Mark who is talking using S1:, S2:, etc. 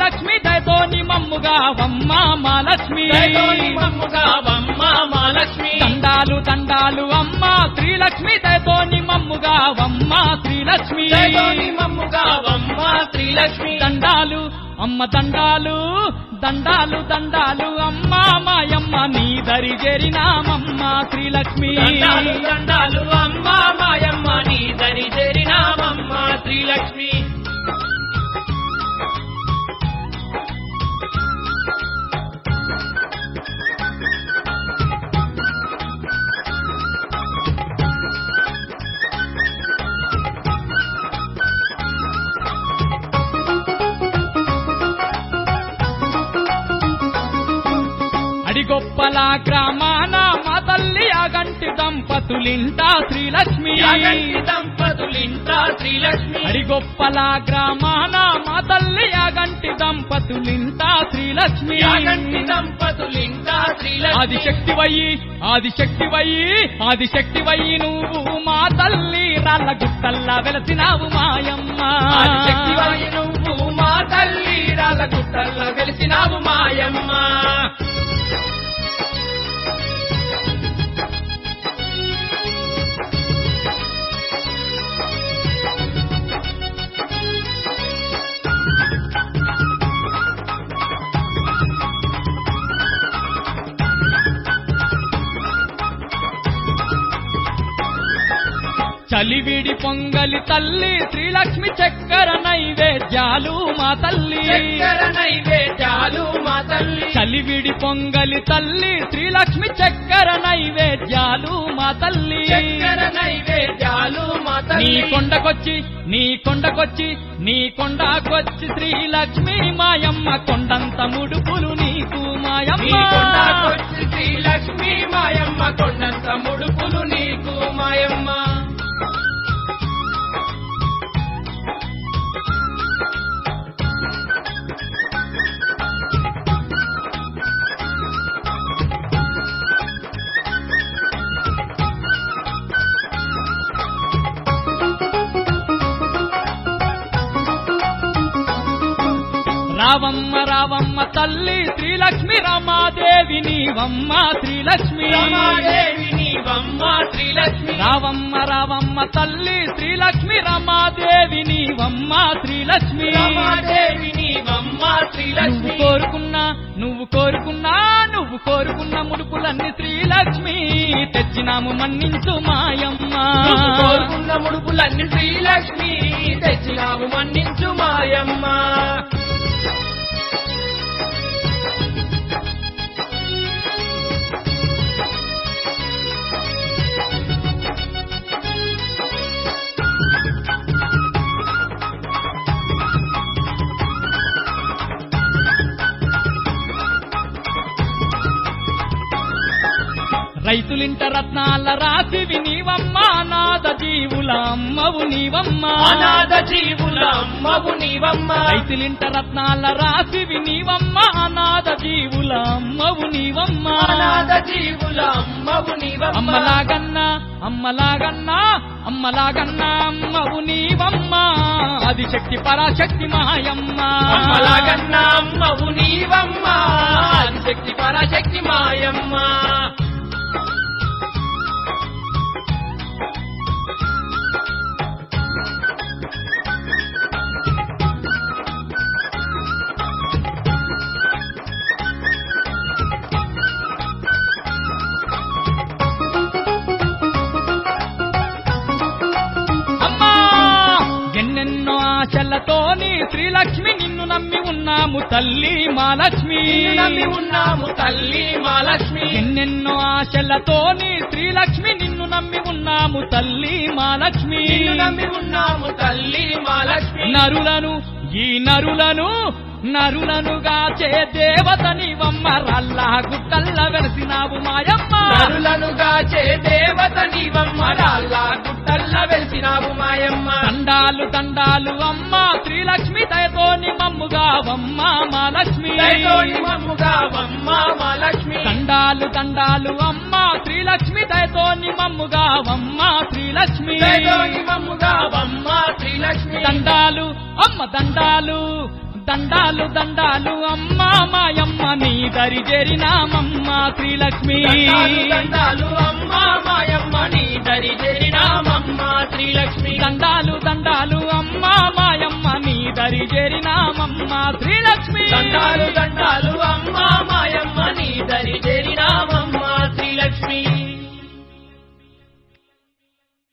S1: శ్రీలక్ష్మి దయతోని మమ్ముగా వమ్మ మా లక్ష్మి
S2: దయతోని మమ్ముగా వమ్మ మా లక్ష్మి
S1: దండాలు దండాలు అమ్మ శ్రీలక్ష్మి దయతోని మమ్ముగా వమ్మ శ్రీలక్ష్మి
S2: దయతోని మమ్ముగా వమ్మ శ్రీలక్ష్మి
S1: దండాలు అమ్మ దండాలు దండాలు దండాలు అమ్మ మాయమ్మ నీ దరి చేరినామమ్మ శ్రీలక్ష్మి
S2: దండాలు దండాలు అమ్మ మాయమ్మ నీ దరి చేరినామమ్మ శ్రీలక్ష్మి
S1: అడిగొప్పల గ్రామాన మా తల్లి అగంటి దంపతులింట శ్రీలక్ష్మి
S2: యాగంటి దంపతులింట శ్రీలక్ష్మి
S1: అడిగొప్పల గ్రామాన మా తల్లి అగంటి దంపతులింట శ్రీలక్ష్మి
S2: యాగంటి దంపతులింట శ్రీలక్ష్మి
S1: ఆదిశక్తి వయ్యి ఆదిశక్తి వయ్యి ఆదిశక్తి వయ్యి నువ్వు మా తల్లి రాళ్ళ గుట్టల్లా వెలసినావు మాయమ్మ
S2: ఆదిశక్తివాయి నువ్వు మా తల్లి రాళ్ళ గుట్టల్లో వెలిసినావు మాయమ్మ
S1: చలివిడి పొంగలి తల్లి శ్రీలక్ష్మి చక్కెర నైవేద్యాలు మా తల్లి
S2: చక్కెర నైవేద్యాలు మా తల్లి
S1: చలివిడి పొంగలి తల్లి శ్రీలక్ష్మి చక్కెర నైవేద్యాలు మా తల్లి
S2: చక్కెర నైవేద్యాలు మా
S1: నీ
S2: తల్లి
S1: కొండకొచ్చి నీ కొండకొచ్చి నీ కొండకొచ్చి శ్రీలక్ష్మి మాయమ్మ కొండంత ముడుపులు నీకు
S2: నీ
S1: మాయమ్మ
S2: కొండకొచ్చి శ్రీలక్ష్మి మాయమ్మ కొండంత ముడుపులు నీకు మాయమ్మ
S1: రావమ్మ రావమ్మ తల్లి శ్రీలక్ష్మి రమాదేవి నీవమ్మ శ్రీలక్ష్మి
S2: రమాదేవి నీవమ్మ శ్రీలక్ష్మి
S1: రావమ్మ రావమ్మ తల్లి శ్రీలక్ష్మి రమాదేవి నీవమ్మ శ్రీలక్ష్మి
S2: రమాదేవి నీవమ్మ
S1: నువ్వు
S2: శ్రీలక్ష్మి
S1: కోరుకున్నా నువ్వు కోరుకున్నా నువ్వు కోరుకున్న ముడుపులన్నీ శ్రీలక్ష్మి తెచ్చినాము మన్నించు మాయమ్మ
S2: నువ్వు కోరుకున్న ముడుపులన్నీ శ్రీలక్ష్మి తెచ్చినావు మన్నించు మాయమ్మ
S1: రైతులింట రత్నాల రాశివి నీవమ్మ నాద జీవుల అమ్మవు నీవమ్మ
S2: అనాథ జీవుల అమ్మవు నీవమ్మ
S1: రైతులింట రత్నాల రాశివి నీవమ్మ అనాథ జీవుల అమ్మవు నీవమ్మ
S2: అనాథ జీవుల అమ్మవు నీవమ్మ
S1: అమ్మలాగన్నా అమ్మలాగన్నా అమ్మలాగన్నా అమ్మవు నీవమ్మ అది శక్తి పరాశక్తి మాయమ్మ
S2: అమ్మలాగన్న అమ్మవు నీవమ్మ శక్తి పరాశక్తి మాయమ్మ
S1: అమ్మా ఎన్నెన్నో ఆశలతోని శ్రీలక్ష్మి నిన్ను నమ్మి ఉన్నాము తల్లి మా లక్ష్మి
S2: నిన్ను నమ్మి ఉన్నాము తల్లి మా లక్ష్మి
S1: ఎన్నెన్నో ఆశలతోని శ్రీలక్ష్మి నిన్ను నమ్మి ఉన్నాము తల్లి మా లక్ష్మి
S2: నిన్ను నమ్మి ఉన్నాము తల్లి మా లక్ష్మి
S1: నరులను ఈ నరులను నరులనుగా చే దేవత నీవమ్మ రల్లా గుట్టల్ల వెలసినావు మాయమ్మ
S2: నరులను గాచే దేవత నీవమ్మ రాళ్ళ గుట్టల్ల వెలిసినావు మాయమ్మ
S1: దండాలు దండాలు అమ్మ శ్రీలక్ష్మి దయతోని మమ్ముగా వమ్మ మా లక్ష్మి
S2: దయతోని మమ్ముగా వమ్మ మా లక్ష్మి
S1: దండాలు దండాలు అమ్మ శ్రీలక్ష్మి దయతోని మమ్ముగా వమ్మ శ్రీలక్ష్మి
S2: దయతోని మమ్ముగా వమ్మ శ్రీలక్ష్మి
S1: దండాలు అమ్మ దండాలు దండాలు దండాలు అమ్మా మాయమ్మ నీ దరి చేరినామమ్మ శ్రీలక్ష్మి
S2: దండాలు దండాలు అమ్మ మాయమ్మ నీ దరి చేరినామమ్మ శ్రీలక్ష్మి
S1: దండాలు దండాలు అమ్మా మాయమ్మ నీ దరి చేరినామమ్మ శ్రీలక్ష్మి
S2: దండాలు దండాలు అమ్మ మాయమ్మ నీ దరి చేరినామమ్మ శ్రీలక్ష్మి